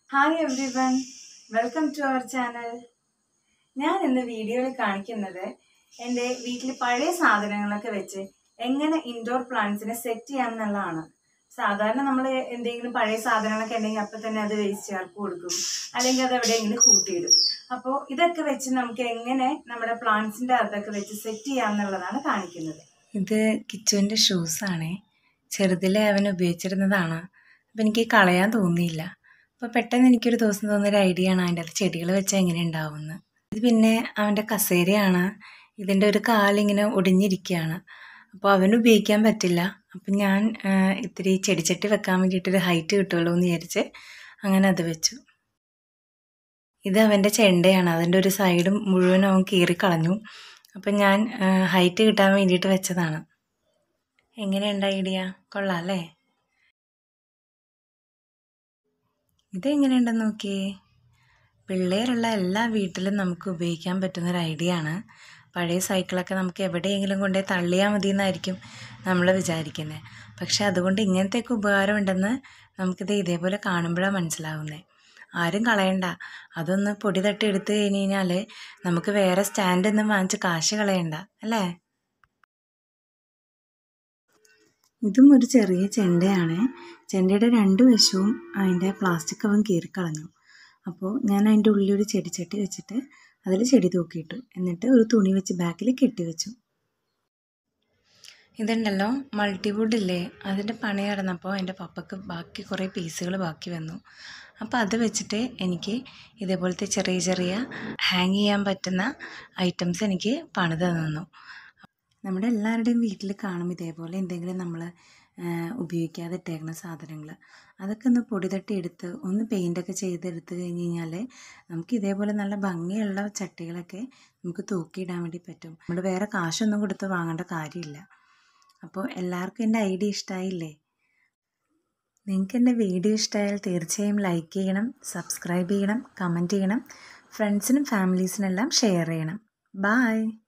hi everyone welcome to our channel ഞാൻ ഇന്ന് വീഡിയോയിൽ കാണിക്കുന്നത് എൻ്റെ വീട്ടിൽ പഴയ സാധനങ്ങളൊക്കെ വെച്ച് എങ്ങനെ ഇൻഡോർ പ്ലാന്റ്സിനെ സെറ്റ് ചെയ്യാമെന്നുള്ളതാണ് സാധാരണ നമ്മൾ എന്തെങ്കിലും പഴയ സാധനങ്ങളൊക്കെ ഉണ്ടെങ്കിൽ അപ്പം തന്നെ അത് വേസ്റ്റ് ചേർക്ക് കൊടുക്കും അല്ലെങ്കിൽ അത് എവിടെയെങ്കിലും കൂട്ടിയിടും അപ്പോൾ ഇതൊക്കെ വെച്ച് നമുക്ക് എങ്ങനെ നമ്മുടെ പ്ലാന്റ്സിൻ്റെ അകത്തൊക്കെ വെച്ച് സെറ്റ് ചെയ്യാമെന്നുള്ളതാണ് കാണിക്കുന്നത് ഇത് കിച്ചുവിൻ്റെ ഷൂസാണേ ചെറുതിലെ അവൻ ഉപയോഗിച്ചിരുന്നതാണ് അപ്പം എനിക്ക് കളയാൻ തോന്നിയില്ല അപ്പോൾ പെട്ടെന്ന് എനിക്കൊരു ദിവസം തോന്നിയൊരു ഐഡിയ ആണ് അതിൻ്റെ അത് ചെടികൾ വെച്ചാൽ എങ്ങനെ ഉണ്ടാവുമെന്ന് ഇത് പിന്നെ അവൻ്റെ കസേരയാണ് ഇതിൻ്റെ ഒരു കാലിങ്ങനെ ഒടിഞ്ഞിരിക്കുകയാണ് അപ്പോൾ അവന് ഉപയോഗിക്കാൻ പറ്റില്ല അപ്പം ഞാൻ ആ, ഇത്തിരി ചെടിച്ചട്ടി വെക്കാൻ വേണ്ടിയിട്ടൊരു ഹൈറ്റ് കിട്ടുമല്ലോ എന്ന് വിചാരിച്ച് അങ്ങനെ അത് വെച്ചു ഇത് അവൻ്റെ ചെണ്ടയാണ് അതിൻ്റെ ഒരു സൈഡ് മുഴുവൻ അവൻ കീറിക്കളഞ്ഞു അപ്പം ഞാൻ ഹൈറ്റ് കിട്ടാൻ വേണ്ടിയിട്ട് വെച്ചതാണ് എങ്ങനെയുണ്ട് ഐഡിയ കൊള്ളാം അല്ലേ ഇതെങ്ങനെയുണ്ടെന്ന് നോക്കിയേ പിള്ളേരുള്ള എല്ലാ വീട്ടിലും നമുക്ക് ഉപയോഗിക്കാൻ പറ്റുന്ന ഒരു ഐഡിയ ആണ് പഴയ സൈക്കിളൊക്കെ നമുക്ക് എവിടെയെങ്കിലും കൊണ്ടുപോയി തള്ളിയാൽ മതി എന്നായിരിക്കും നമ്മൾ വിചാരിക്കുന്നത് പക്ഷെ അതുകൊണ്ട് ഇങ്ങനത്തെയൊക്കെ ഉപകാരമുണ്ടെന്ന് നമുക്കിത് ഇതേപോലെ കാണുമ്പോഴാണ് മനസ്സിലാവുന്നത് ആരും കളയണ്ട അതൊന്ന് പൊടി തട്ടി എടുത്തു കഴിഞ്ഞ് കഴിഞ്ഞാൽ നമുക്ക് വേറെ സ്റ്റാൻഡൊന്നും വാങ്ങിച്ച് കാശ് കളയണ്ട അല്ലേ ഇതും ഒരു ചെറിയ ചെണ്ടയാണ് ചെണ്ടയുടെ രണ്ട് വശവും അതിൻ്റെ പ്ലാസ്റ്റിക് അവൻ കീറിക്കളഞ്ഞു അപ്പോൾ ഞാൻ അതിൻ്റെ ഉള്ളിൽ ഒരു ചെടിച്ചട്ടി വെച്ചിട്ട് അതിൽ ചെടി തൂക്കിയിട്ടു എന്നിട്ട് ഒരു തുണി വെച്ച് ബാക്കിൽ കെട്ടി വെച്ചു ഇതുണ്ടല്ലോ മൾട്ടിവുഡ് ഇല്ലേ അതിൻ്റെ പണി നടന്നപ്പോൾ എൻ്റെ പപ്പക്ക് ബാക്കി കുറേ പീസുകൾ ബാക്കി വന്നു അപ്പോൾ അത് വെച്ചിട്ട് എനിക്ക് ഇതേപോലത്തെ ചെറിയ ചെറിയ ഹാങ് ചെയ്യാൻ പറ്റുന്ന ഐറ്റംസ് എനിക്ക് പണിത് തന്നു നമ്മുടെ എല്ലാവരുടെയും വീട്ടിൽ കാണും ഇതേപോലെ എന്തെങ്കിലും നമ്മൾ ഉപയോഗിക്കാതെ ഇട്ടേക്കുന്ന സാധനങ്ങൾ അതൊക്കെ ഒന്ന് പൊടി തട്ടി എടുത്ത് ഒന്ന് പെയിൻ്റൊക്കെ ചെയ്തെടുത്ത് കഴിഞ്ഞ് കഴിഞ്ഞാൽ നമുക്ക് ഇതേപോലെ നല്ല ഭംഗിയുള്ള ചട്ടികളൊക്കെ നമുക്ക് തൂക്കിയിടാൻ വേണ്ടി പറ്റും നമ്മൾ വേറെ കാശൊന്നും കൊടുത്ത് വാങ്ങേണ്ട കാര്യമില്ല അപ്പോൾ എല്ലാവർക്കും എൻ്റെ ഐഡിയ ഇഷ്ടമായില്ലേ നിങ്ങൾക്ക് എൻ്റെ വീഡിയോ ഇഷ്ടമായാൽ തീർച്ചയായും ലൈക്ക് ചെയ്യണം സബ്സ്ക്രൈബ് ചെയ്യണം കമൻറ്റ് ചെയ്യണം ഫ്രണ്ട്സിനും ഫാമിലീസിനെല്ലാം ഷെയർ ചെയ്യണം ബായ്